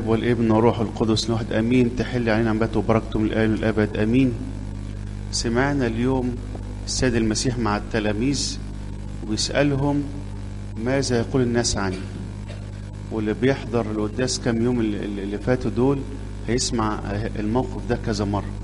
الاب والابن والروح القدس واحد امين تحل علينا نعمته وبركته من الان والابد امين سمعنا اليوم السيد المسيح مع التلاميذ وبيسالهم ماذا يقول الناس عني واللي بيحضر القداس كام يوم اللي, اللي فاتوا دول هيسمع الموقف ده كذا مره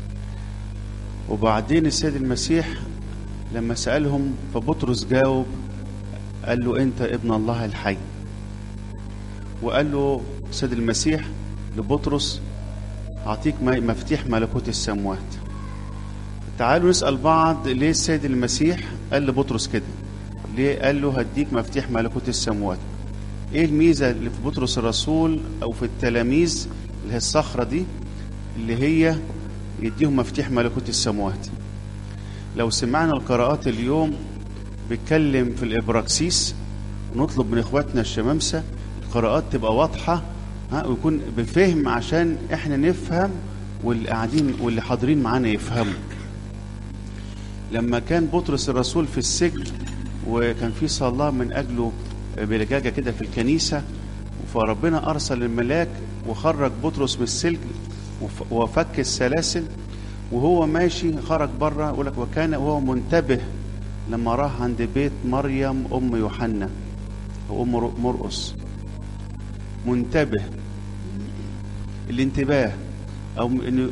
وبعدين السيد المسيح لما سالهم فبطرس جاوب قال له انت ابن الله الحي وقال له سيد المسيح لبطرس أعطيك مفتيح ملكوت السماوات تعالوا نسأل بعض ليه السيد المسيح قال لبطرس كده ليه قال له هديك مفتيح ملكوت السماوات ايه الميزة اللي في بطرس الرسول او في التلاميذ اللي هي الصخرة دي اللي هي يديهم مفتيح ملكوت السماوات لو سمعنا القراءات اليوم بيتكلم في الابراكسيس ونطلب من اخواتنا الشمامسه القراءات تبقى واضحه ها ويكون بفهم عشان احنا نفهم واللي قاعدين واللي حاضرين معانا يفهموا لما كان بطرس الرسول في السجن وكان في صلاه من اجله بلجاجه كده في الكنيسه فربنا ارسل الملاك وخرج بطرس من السجن وفك السلاسل وهو ماشي خرج بره يقول لك وكان وهو منتبه لما راح عند بيت مريم ام يوحنا او ام مرقس منتبه الانتباه او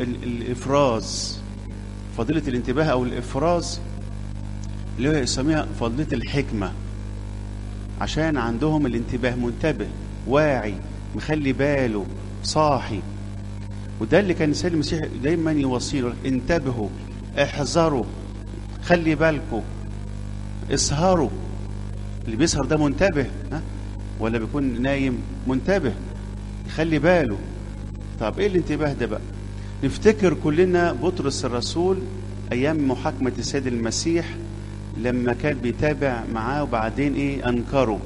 الافراز فضيله الانتباه او الافراز اللي هو يسميها فضيله الحكمه عشان عندهم الانتباه منتبه واعي مخلي باله صاحي وده اللي كان السيد المسيح دايما يوصيله انتبهوا احذروا خلي بالكم اسهروا اللي بيسهر ده منتبه ها ولا بيكون نايم منتبه خلي باله طب ايه الانتباه ده بقى نفتكر كلنا بطرس الرسول ايام محاكمه السيد المسيح لما كان بيتابع معاه وبعدين ايه انكره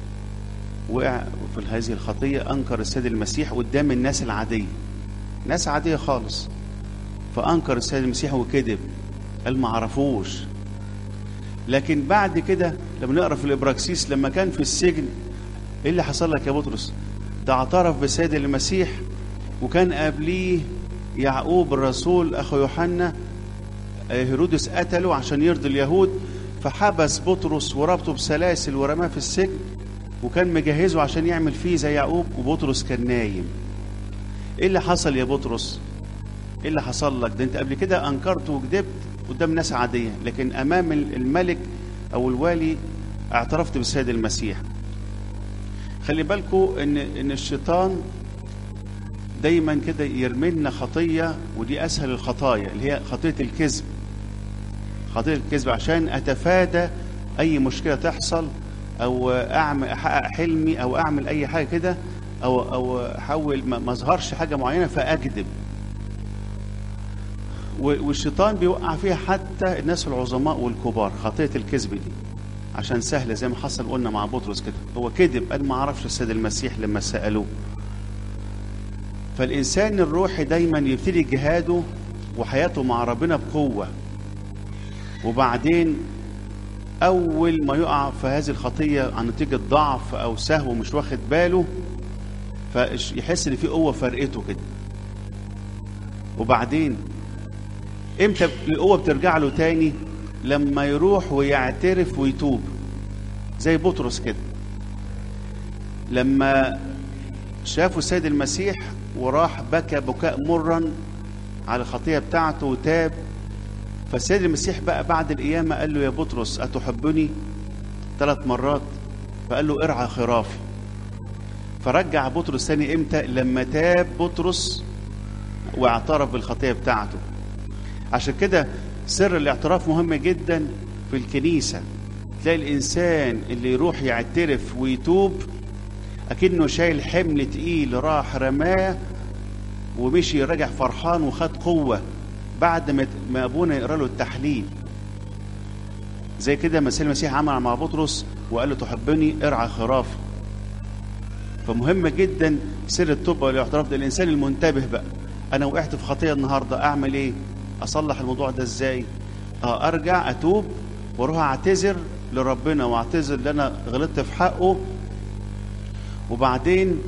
وقع في هذه الخطيه انكر السيد المسيح قدام الناس العاديه ناس عاديه خالص فانكر السيد المسيح وكذب قال ما عرفوش لكن بعد كده لما نقرا في الابراكسيس لما كان في السجن ايه اللي حصل لك يا بطرس ده اعترف بالسيد المسيح وكان قبليه يعقوب الرسول اخو يوحنا هيرودس قتله عشان يرضي اليهود فحبس بطرس وربطه بسلاسل ورماه في السجن وكان مجهزه عشان يعمل فيه زي يعقوب وبطرس كان نايم ايه اللي حصل يا بطرس ايه اللي حصل لك ده انت قبل كده انكرت وكذبت قدام ناس عاديه لكن امام الملك او الوالي اعترفت بالسيد المسيح خلي بالكم ان ان الشيطان دايما كده يرمي لنا خطيه ودي اسهل الخطايا اللي هي خطيه الكذب خطيه الكذب عشان اتفادى اي مشكله تحصل او اعمل احقق حلمي او اعمل اي حاجه كده او او احاول ما اظهرش حاجه معينه فاكذب والشيطان بيوقع فيها حتى الناس العظماء والكبار خطيه الكذب دي عشان سهله زي ما حصل قلنا مع بطرس كده هو كذب قال ما عرفش السيد المسيح لما سالوه فالانسان الروحي دايما يبتدي جهاده وحياته مع ربنا بقوه وبعدين اول ما يقع في هذه الخطيه عن نتيجه ضعف او سهو مش واخد باله فيحس ان في قوه فرقته كده وبعدين امتى القوه بترجع له تاني لما يروح ويعترف ويتوب زي بطرس كده لما شافوا السيد المسيح وراح بكى بكاء مرا على الخطيه بتاعته وتاب فالسيد المسيح بقى بعد القيامه قال له يا بطرس اتحبني ثلاث مرات فقال له ارعى خرافي فرجع بطرس ثاني امتى لما تاب بطرس واعترف بالخطيه بتاعته عشان كده سر الاعتراف مهم جدا في الكنيسة تلاقي الإنسان اللي يروح يعترف ويتوب أكنه شايل حمل تقيل راح رماه ومشي راجع فرحان وخد قوة بعد ما أبونا يقرأ له التحليل زي كده ما السيد المسيح عمل مع بطرس وقال له تحبني ارعى خرافي فمهم جدا سر التوبة والاعتراف ده الإنسان المنتبه بقى أنا وقعت في خطية النهاردة أعمل إيه؟ اصلح الموضوع ده ازاي اه ارجع اتوب واروح اعتذر لربنا واعتذر ان انا غلطت في حقه وبعدين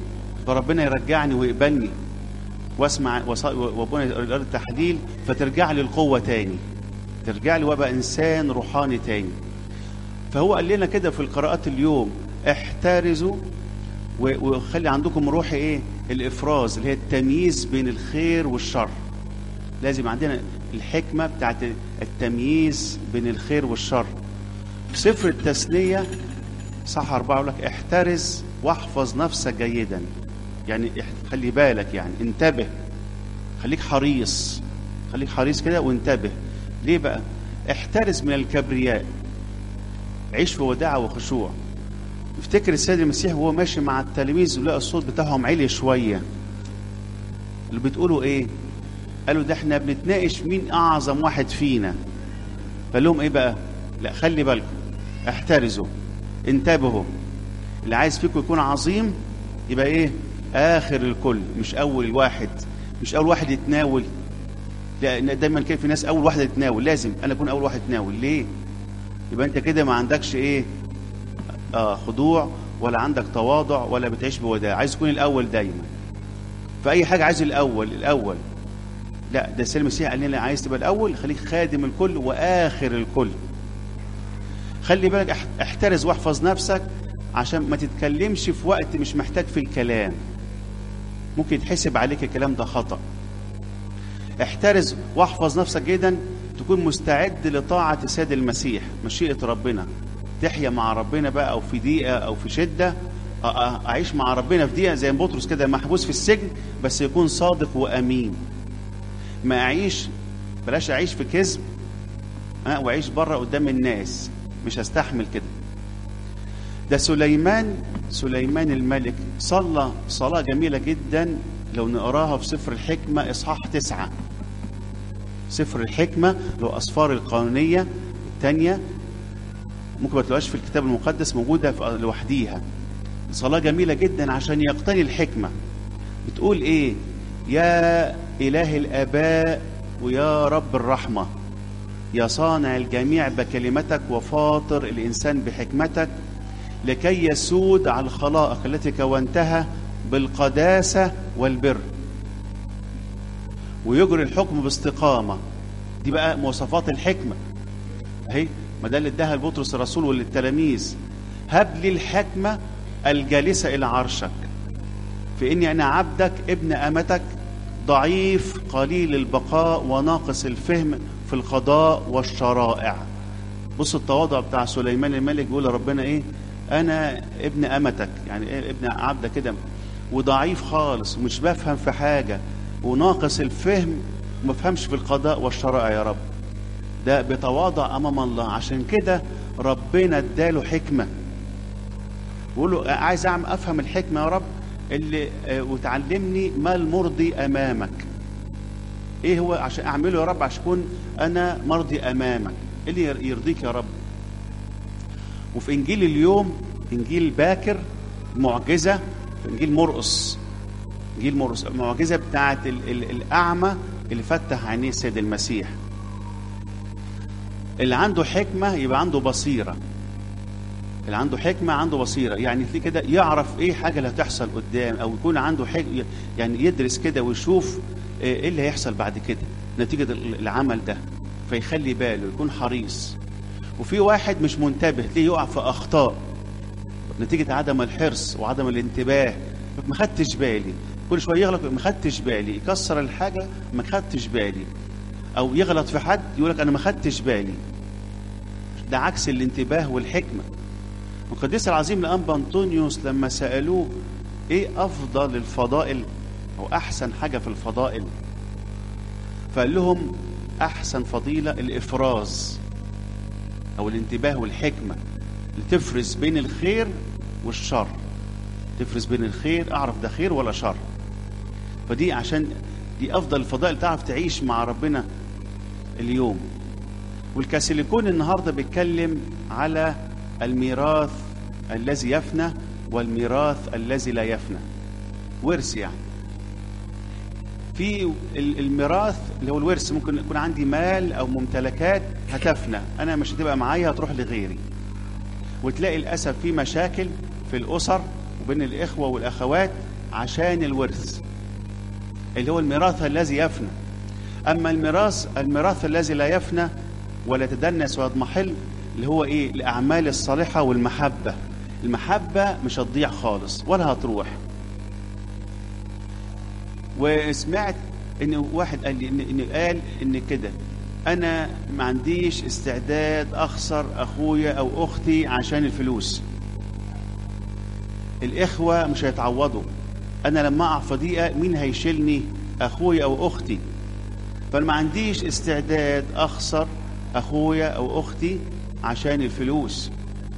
فربنا يرجعني ويقبلني واسمع وص- وابونا يقرا التحليل فترجع لي القوه تاني ترجع لي وابقى انسان روحاني تاني فهو قال لنا كده في القراءات اليوم احترزوا و- وخلي عندكم روح ايه الافراز اللي هي التمييز بين الخير والشر لازم عندنا الحكمه بتاعت التمييز بين الخير والشر في سفر التثنيه صح أربعة يقول لك احترز واحفظ نفسك جيدا يعني اح- خلي بالك يعني انتبه خليك حريص خليك حريص كده وانتبه ليه بقى احترز من الكبرياء عيش في وداعة وخشوع افتكر السيد المسيح وهو ماشي مع التلاميذ ولقى الصوت بتاعهم عالي شوية اللي بتقولوا ايه قالوا ده احنا بنتناقش مين اعظم واحد فينا فقال لهم ايه بقى لا خلي بالكم احترزوا انتبهوا اللي عايز فيكم يكون عظيم يبقى ايه اخر الكل مش اول الواحد مش اول واحد يتناول لا دايما كده في ناس اول واحد يتناول لازم انا اكون اول واحد يتناول ليه يبقى انت كده ما عندكش ايه آه خضوع ولا عندك تواضع ولا بتعيش بوداع عايز تكون الاول دايما فاي حاجه عايز الاول الاول لا ده السيد المسيح قال لنا عايز تبقى الاول خليك خادم الكل واخر الكل خلي بالك اح- احترز واحفظ نفسك عشان ما تتكلمش في وقت مش محتاج في الكلام ممكن يتحسب عليك الكلام ده خطأ احترز واحفظ نفسك جدا تكون مستعد لطاعة السيد المسيح مشيئة ربنا تحيا مع ربنا بقى أو في ضيقة أو في شدة أ- أ- أعيش مع ربنا في ضيقة زي ما بطرس كده محبوس في السجن بس يكون صادق وأمين ما أعيش بلاش أعيش في كذب أه وأعيش بره قدام الناس مش هستحمل كده ده سليمان سليمان الملك صلى صلاة جميلة جدا لو نقراها في سفر الحكمة إصحاح تسعة سفر الحكمة لو أسفار القانونية الثانية ممكن ما تلاقوهاش في الكتاب المقدس موجودة في- لوحديها صلاة جميلة جدا عشان يقتني الحكمة بتقول إيه يا إله الآباء ويا رب الرحمة يا صانع الجميع بكلمتك وفاطر الإنسان بحكمتك لكي يسود على الخلائق التي كونتها بالقداسة والبر ويجري الحكم باستقامة دي بقى مواصفات الحكمة اهي ما ده اللي اداها لبطرس الرسول وللتلاميذ هب لي الحكمة الجالسة إلى عرشك فإني أنا عبدك ابن أمتك ضعيف قليل البقاء وناقص الفهم في القضاء والشرائع بص التواضع بتاع سليمان الملك بيقول لربنا ايه انا ابن امتك يعني إيه ابن عبدك كده وضعيف خالص ومش بفهم في حاجه وناقص الفهم وما بفهمش في القضاء والشرائع يا رب ده بيتواضع امام الله عشان كده ربنا اداله حكمه بيقول له عايز اعمل افهم الحكمه يا رب اللي آه، وتعلمني ما المرضي امامك ايه هو عشان اعمله يا رب عشان اكون انا مرضي امامك إيه اللي ير- يرضيك يا رب وفي انجيل اليوم انجيل باكر معجزه في انجيل مرقس انجيل مرقس المعجزه بتاعت ال ال الاعمى اللي فتح عينيه السيد المسيح اللي عنده حكمه يبقى عنده بصيره اللي عنده حكمه عنده بصيره يعني في كده يعرف ايه حاجه اللي هتحصل قدام او يكون عنده حكمه يعني يدرس كده ويشوف ايه اللي هيحصل بعد كده نتيجه العمل ده فيخلي باله يكون حريص وفي واحد مش منتبه تلاقيه يقع في اخطاء نتيجه عدم الحرص وعدم الانتباه ما خدتش بالي كل شويه يغلط ما خدتش بالي يكسر الحاجه ما خدتش بالي او يغلط في حد يقول لك انا ما خدتش بالي ده عكس الانتباه والحكمه القديس العظيم الانبا انطونيوس لما سالوه ايه افضل الفضائل او احسن حاجه في الفضائل فقال لهم احسن فضيله الافراز او الانتباه والحكمه اللي تفرز بين الخير والشر تفرز بين الخير اعرف ده خير ولا شر فدي عشان دي افضل الفضائل تعرف تعيش مع ربنا اليوم والكاسيليكون النهارده بيتكلم على الميراث الذي يفنى والميراث الذي لا يفنى ورث يعني في الميراث اللي هو الورث ممكن يكون عندي مال او ممتلكات هتفنى انا مش هتبقى معايا هتروح لغيري وتلاقي للاسف في مشاكل في الاسر وبين الاخوه والاخوات عشان الورث اللي هو الميراث الذي يفنى اما الميراث الميراث الذي لا يفنى ولا يتدنس ويضمحل اللي هو ايه الاعمال الصالحه والمحبه المحبه مش هتضيع خالص ولا هتروح وسمعت ان واحد قال لي ان, إن قال ان كده انا ما عنديش استعداد اخسر اخويا او اختي عشان الفلوس الاخوه مش هيتعوضوا انا لما اقع في ضيقه مين هيشيلني اخويا او اختي فانا ما عنديش استعداد اخسر اخويا او اختي عشان الفلوس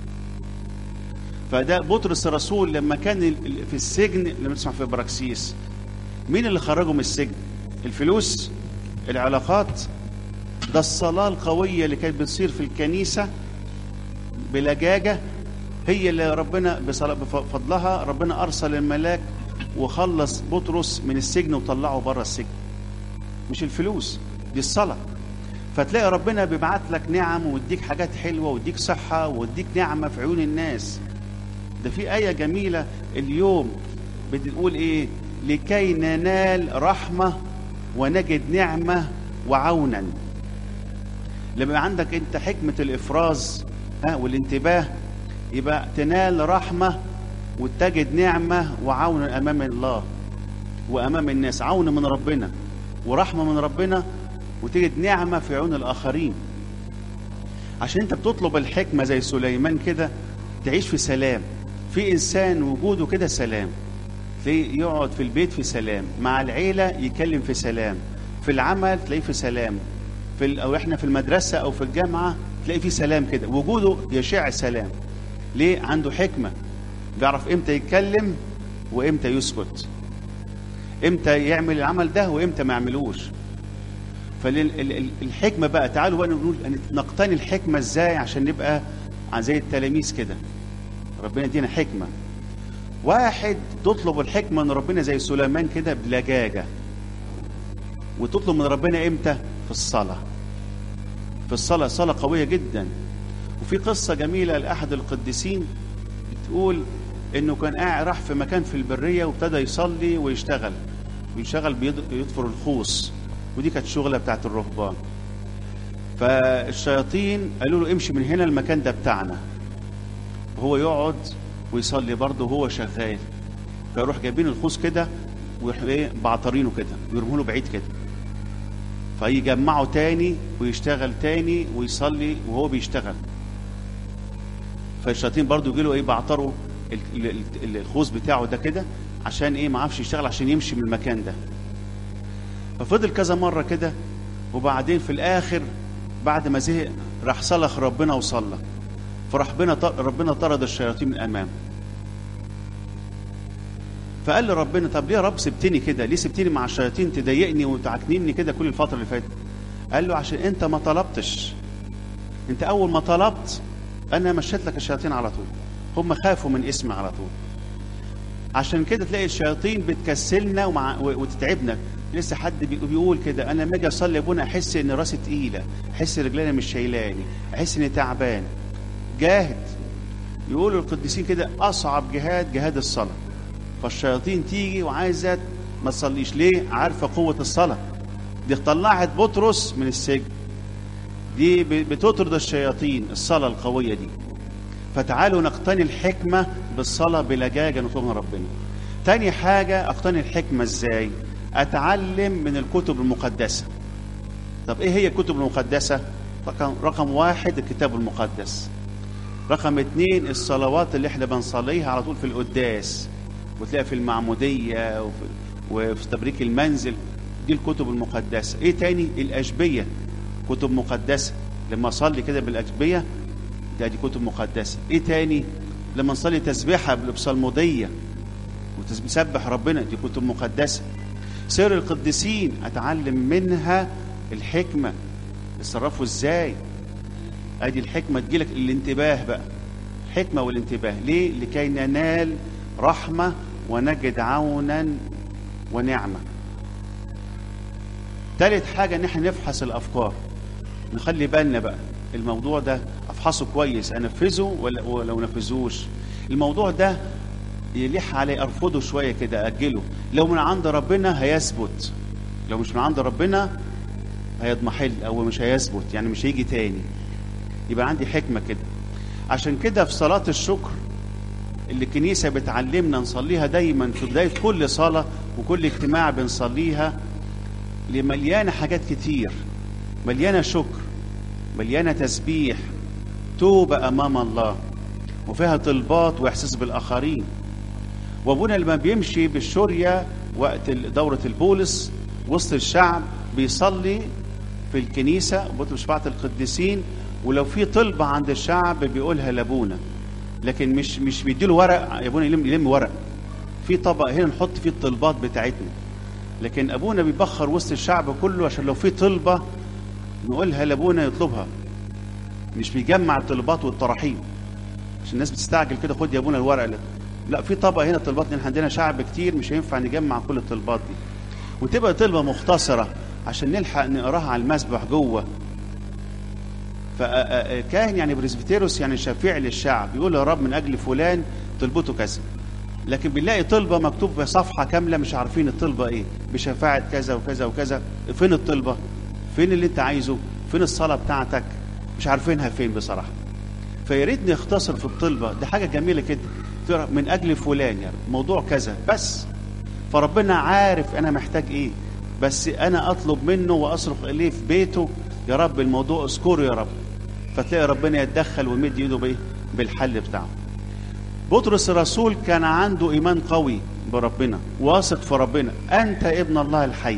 فده بطرس الرسول لما كان في السجن لما تسمع في براكسيس مين اللي خرجه من السجن الفلوس العلاقات ده الصلاة القوية اللي كانت بتصير في الكنيسة بلجاجة هي اللي ربنا بفضلها ربنا أرسل الملاك وخلص بطرس من السجن وطلعه بره السجن مش الفلوس دي الصلاة فتلاقي ربنا بيبعت لك نعم ويديك حاجات حلوة ويديك صحة ويديك نعمة في عيون الناس ده في آية جميلة اليوم بتقول إيه لكي ننال رحمة ونجد نعمة وعونا لما عندك انت حكمة الإفراز ها والانتباه يبقى تنال رحمة وتجد نعمة وعونا أمام الله وأمام الناس عون من ربنا ورحمة من ربنا وتجد نعمة في عيون الآخرين عشان انت بتطلب الحكمة زي سليمان كده تعيش في سلام في إنسان وجوده كده سلام تلاقيه يقعد في البيت في سلام مع العيلة يكلم في سلام في العمل تلاقيه في سلام في ال... أو إحنا في المدرسة أو في الجامعة تلاقيه في سلام كده وجوده يشع سلام ليه عنده حكمة بيعرف إمتى يتكلم وإمتى يسكت إمتى يعمل العمل ده وإمتى ما يعملوش فالحكمة بقى تعالوا بقى نقول نقتني الحكمة إزاي عشان نبقى زي التلاميذ كده ربنا يدينا حكمة واحد تطلب الحكمة من ربنا زي سليمان كده بلجاجة وتطلب من ربنا امتى في الصلاة في الصلاة صلاة قوية جدا وفي قصة جميلة لأحد القديسين بتقول انه كان قاعد راح في مكان في البرية وابتدى يصلي ويشتغل ويشتغل بيطفر الخوص ودي كانت شغلة بتاعت الرهبان فالشياطين قالوا له امشي من هنا المكان ده بتاعنا وهو يقعد ويصلي برضه وهو شغال فيروح جايبين الخوص كده ويروح ايه بعطرينه كده ويرموا له بعيد كده فيجمعه تاني ويشتغل تاني ويصلي وهو بيشتغل فالشياطين برضه يجي له ايه بعطروا الخوص بتاعه ده كده عشان ايه ما عرفش يشتغل عشان يمشي من المكان ده ففضل كذا مره كده وبعدين في الاخر بعد ما زهق راح صلخ ربنا وصلى فربنا ربنا طرد الشياطين من امامه فقال له ربنا طب ليه يا رب سبتني كده ليه سبتني مع الشياطين تضايقني وتعكنني كده كل الفتره اللي فاتت قال له عشان انت ما طلبتش انت اول ما طلبت انا مشيت لك الشياطين على طول هم خافوا من اسمي على طول عشان كده تلاقي الشياطين بتكسلنا ومع وتتعبنا لسه حد بيقول كده انا لما اجي اصلي يا ابونا احس ان راسي تقيله احس رجلينا مش شايلاني احس اني تعبان جاهد يقولوا القديسين كده اصعب جهاد جهاد الصلاه فالشياطين تيجي وعايزه ما تصليش ليه عارفه قوه الصلاه دي طلعت بطرس من السجن دي بتطرد الشياطين الصلاه القويه دي فتعالوا نقتني الحكمه بالصلاه بلجاجه نطلب من ربنا تاني حاجه اقتني الحكمه ازاي اتعلم من الكتب المقدسه طب ايه هي الكتب المقدسه رقم, رقم واحد الكتاب المقدس رقم اتنين الصلوات اللي احنا بنصليها على طول في القداس وتلاقي في المعمودية وفي, وفي تبريك المنزل دي الكتب المقدسة ايه تاني الأشبية كتب مقدسة لما أصلي كده بالأشبية ده دي كتب مقدسة ايه تاني لما نصلي تسبيحة بالبصلمودية وتسبح ربنا دي كتب مقدسة سير القديسين أتعلم منها الحكمة يتصرفوا ازاي ادي الحكمة تجيلك الانتباه بقى حكمة والانتباه ليه لكي ننال رحمة ونجد عونا ونعمة ثالث حاجة ان احنا نفحص الافكار نخلي بالنا بقى الموضوع ده افحصه كويس انفذه ولا ولو نفذوش الموضوع ده يلح عليه ارفضه شويه كده اجله لو من عند ربنا هيثبت لو مش من عند ربنا هيضمحل او مش هيثبت يعني مش هيجي تاني يبقى عندي حكمه كده عشان كده في صلاه الشكر اللي الكنيسه بتعلمنا نصليها دايما في بدايه كل صلاه وكل اجتماع بنصليها اللي مليانه حاجات كتير مليانه شكر مليانه تسبيح توبه امام الله وفيها طلبات واحساس بالاخرين وابونا لما بيمشي بالشوريه وقت دوره البولس وسط الشعب بيصلي في الكنيسه بطرس شفاعه القديسين ولو في طلبه عند الشعب بيقولها لابونا لكن مش مش بيديله ورق يا ابونا يلم يلم ورق في طبق هنا نحط فيه الطلبات بتاعتنا لكن ابونا بيبخر وسط الشعب كله عشان لو في طلبه نقولها لابونا يطلبها مش بيجمع الطلبات والطراحين عشان الناس بتستعجل كده خد يا ابونا الورق لا, لا في طبق هنا طلبات لان عندنا شعب كتير مش هينفع نجمع كل الطلبات دي وتبقى طلبه مختصره عشان نلحق نقراها على المسبح جوه فكاهن يعني بريسبيتيروس يعني شفيع للشعب يقول يا رب من اجل فلان طلبته كذا لكن بنلاقي طلبه مكتوب في صفحه كامله مش عارفين الطلبه ايه بشفاعه كذا وكذا وكذا فين الطلبه فين اللي انت عايزه فين الصلاه بتاعتك مش عارفينها فين بصراحه فيا ريت نختصر في الطلبه دي حاجه جميله كده من اجل فلان يعني موضوع كذا بس فربنا عارف انا محتاج ايه بس انا اطلب منه واصرخ اليه في بيته يا رب الموضوع اذكره يا رب فتلاقي ربنا يتدخل ويمد ايده بايه بالحل بتاعه بطرس الرسول كان عنده ايمان قوي بربنا واثق في ربنا انت ابن الله الحي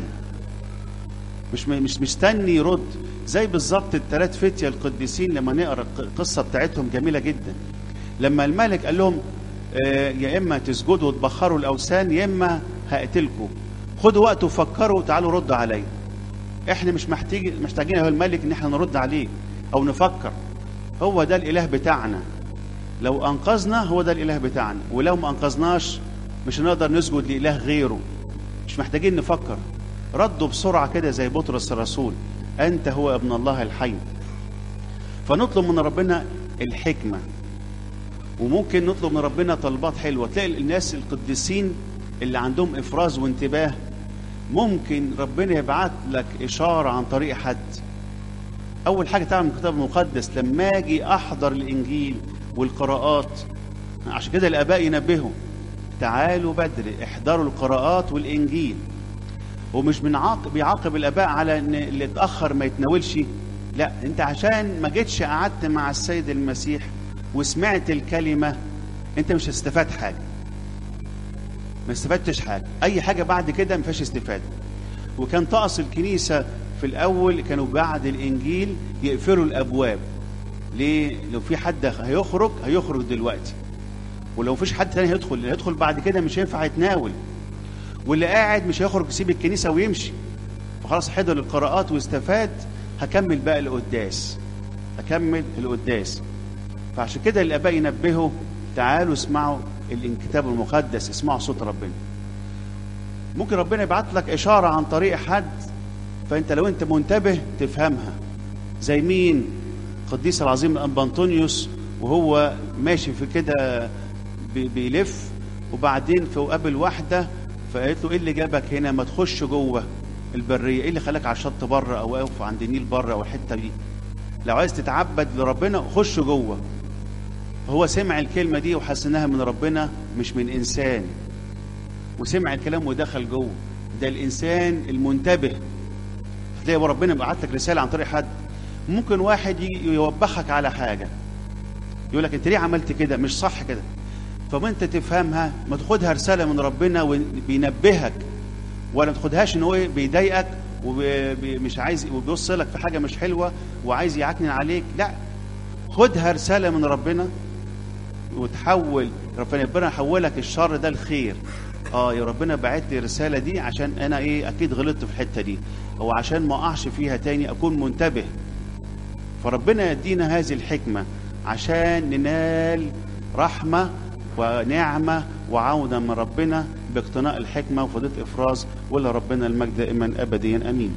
مش مش مستني يرد زي بالظبط الثلاث فتية القديسين لما نقرا القصه بتاعتهم جميله جدا لما الملك قال لهم آه يا اما تسجدوا وتبخروا الاوثان يا اما هقتلكم خدوا وقت وفكروا وتعالوا ردوا عليا احنا مش محتاجين محتاجين يا الملك ان احنا نرد عليه او نفكر هو ده الاله بتاعنا لو انقذنا هو ده الاله بتاعنا ولو ما انقذناش مش هنقدر نسجد لاله غيره مش محتاجين نفكر ردوا بسرعه كده زي بطرس الرسول انت هو ابن الله الحي فنطلب من ربنا الحكمه وممكن نطلب من ربنا طلبات حلوه تلاقي الناس القديسين اللي عندهم افراز وانتباه ممكن ربنا يبعت لك اشاره عن طريق حد اول حاجه تعمل من الكتاب المقدس لما اجي احضر الانجيل والقراءات عشان كده الاباء ينبهوا تعالوا بدري احضروا القراءات والانجيل ومش بنعاقب بيعاقب الاباء على ان اللي اتاخر ما يتناولش لا انت عشان ما جيتش قعدت مع السيد المسيح وسمعت الكلمه انت مش هتستفاد حاجه ما استفدتش حاجه اي حاجه بعد كده ما فيهاش استفاده وكان طقس الكنيسه في الاول كانوا بعد الانجيل يقفلوا الابواب ليه لو في حد هيخرج هيخرج دلوقتي ولو فيش حد تاني هيدخل اللي هيدخل بعد كده مش هينفع يتناول واللي قاعد مش هيخرج يسيب الكنيسه ويمشي فخلاص حضر القراءات واستفاد هكمل بقى القداس هكمل القداس فعشان كده الاباء ينبهوا تعالوا اسمعوا الكتاب المقدس اسمعوا صوت ربنا ممكن ربنا يبعت لك اشاره عن طريق حد فانت لو انت منتبه تفهمها زي مين القديس العظيم الانبا انطونيوس وهو ماشي في كده بيلف وبعدين في قابل واحده فقالت له ايه اللي جابك هنا ما تخش جوه البريه ايه اللي خلاك على الشط بره او واقف عند النيل بره او الحته دي لو عايز تتعبد لربنا خش جوه هو سمع الكلمه دي وحس انها من ربنا مش من انسان وسمع الكلام ودخل جوه ده الانسان المنتبه تلاقي ربنا بعت لك رساله عن طريق حد ممكن واحد يوبخك على حاجه يقول لك انت ليه عملت كده مش صح كده فما انت تفهمها ما تاخدها رساله من ربنا وبينبهك ولا ما تاخدهاش ان هو بيضايقك ومش عايز وبيوصلك في حاجه مش حلوه وعايز يعكنن عليك لا خدها رساله من ربنا وتحول ربنا ربنا يحولك الشر ده لخير اه يا ربنا بعت لي الرساله دي عشان انا ايه اكيد غلطت في الحته دي او عشان ما اقعش فيها تاني اكون منتبه فربنا يدينا هذه الحكمه عشان ننال رحمه ونعمه وعوده من ربنا باقتناء الحكمه وفضيله افراز ولا ربنا المجد دائما ابديا امين